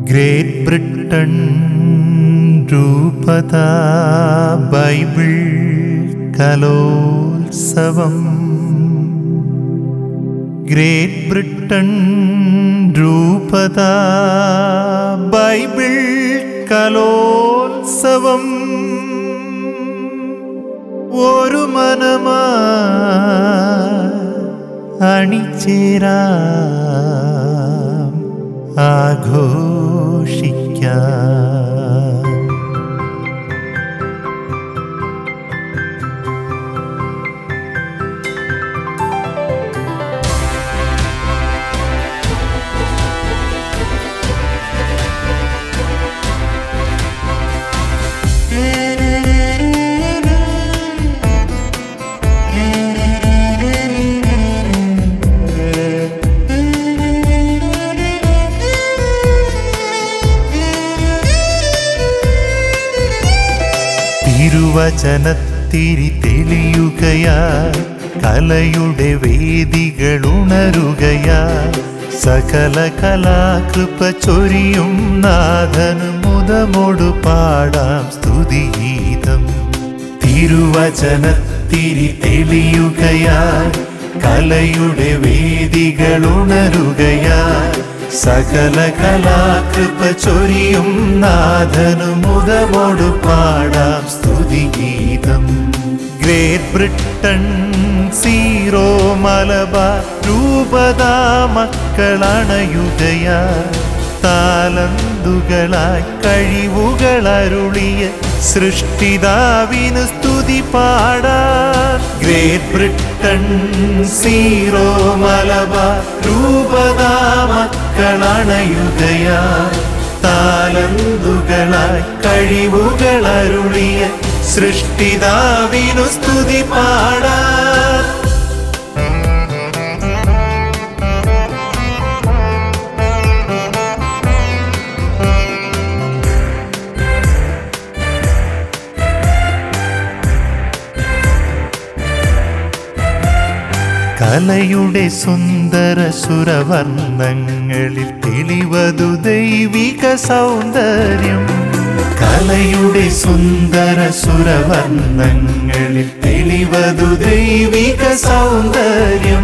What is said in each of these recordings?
great Britain രൂപത Bible കലോത്സവം Great Britain രൂപത ബൈബിൾ കലോത്സവം ഒരു മനമാ അണിചേരാം ആഘോഷിക്കാം തിരുവചനത്തിരി തെളിയുകയായി കലയുടെ വേദികൾ ഉണരുകയായി സകല കലാകൃപ ചൊരിയും നാഥന് മുതമോടു പാടാം സ്തുതിഗീതം തിരുവചനത്തിരി തെളിയുകയായി കലയുടെ വേദികൾ ഉണരുകയായി സകല കലാകൃപ ചൊരിയും നാഥനു മുതമോടു പാടാം സ്തുതിഗീതം ഗ്രേറ്റ് ബ്രിട്ടൻ സീറോ മലബാർ രൂപത മക്കളണയുകയായി താലന്തുകളായി കഴിവുകളരുളിയ സൃഷ്ടിതാവിന് സ്തുതി പാടാൻ ഗ്രേറ്റ് ബ്രിട്ടൻ സീറോ മലബാർ രൂപത മക്കളണയുകയായി താലന്തുകളായി കഴിവുകളരുളിയ സൃഷ്ടിതാവിനു സ്തുതി പാടാൻ കലയുടെ സുന്ദര സുരവർണ്ണങ്ങളിൽ തെളിവതു ദൈവിക സൗന്ദര്യം കലയുടെ സുന്ദര സുരവർണ്ണങ്ങളിൽ തെളിവതു ദൈവിക സൗന്ദര്യം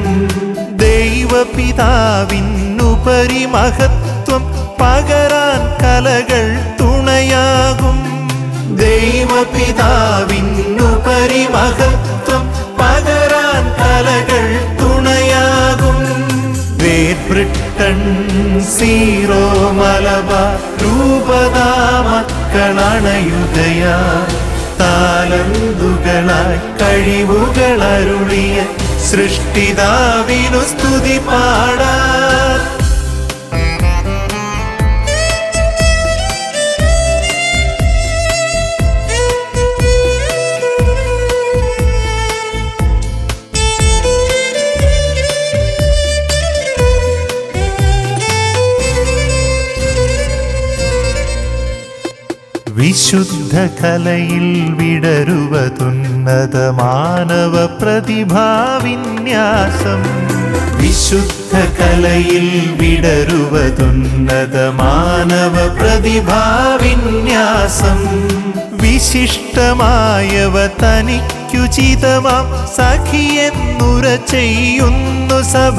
ദൈവപിതാവിനുപരി മഹത്വം പകരാൻ കലകൾ തുണയാകും ദൈവപിതാവിനുപരി മഹത്വം പകരാൻ കലകൾ തുണയാകും ഗ്രേറ്റ് ബ്രിട്ടൻ സീറോ മലബാർ രൂപത മക്കളണയുകയായി താലന്തുകളായി കഴിവുകളരുളിയ സൃഷ്ടിതാവിനു സ്തുതി പാടാൻ വിശുദ്ധ കലയിൽ വിടരുവതുന്നത മാനവ പ്രതിഭാവിന്യാസം വിശുദ്ധ കലയിൽ വിടരുവതുന്നത മാനവ പ്രതിഭാവിന്യാസം വിശിഷ്ടമായവ തനിക്കുചിതമാം സഖിയെന്നുര ചെയ്യുന്നു സഭ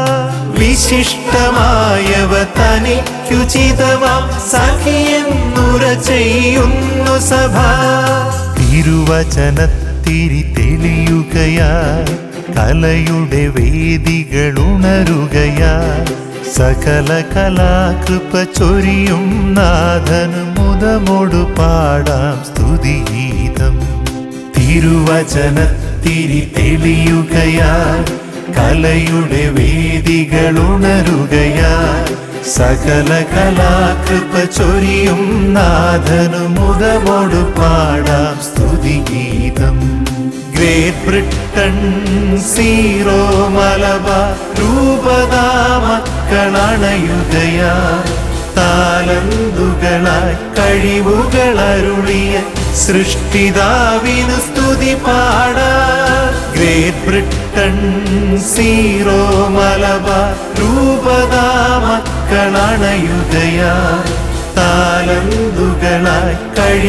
വിശിഷ്ടമായവ തനിക്കുചിതമാം സഖിയെന്നുര ചെയ്യുന്നു സഭ തിരുവചനത്തിരി തെളിയുകയായി കലയുടെ വേദികൾ ഉണരുകയായി സകല കലാകൃപ ചൊരിയും നാഥന് മുതമോടു പാടാം സ്തുതിഗീതം തിരുവചനത്തിരി തെളിയുകയായി കലയുടെ വേദികൾ ഉണരുകയായി സകല കലാകൃപ ചൊരിയും നാഥനു മുതമോടു പാടാം സ്തുതിഗീതം ഗ്രേറ്റ് ബ്രിട്ടൻ സീറോ മലബാർ രൂപത മക്കളണയുകയായി താലന്തുകളായി കഴിവുകളരുളിയ സൃഷ്ടിതാവിനു സ്തുതി പാടാൻ ഗ്രേറ്റ് ബ്രിട്ടൻ സീറോ മലബാർ രൂപത മക്കളണയുകയായി താലന്തുകളായി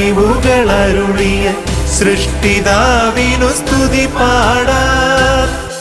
കഴിവുകൾ അരുളിയ സൃഷ്ടിതാവിനു സ്തുതി പാടാ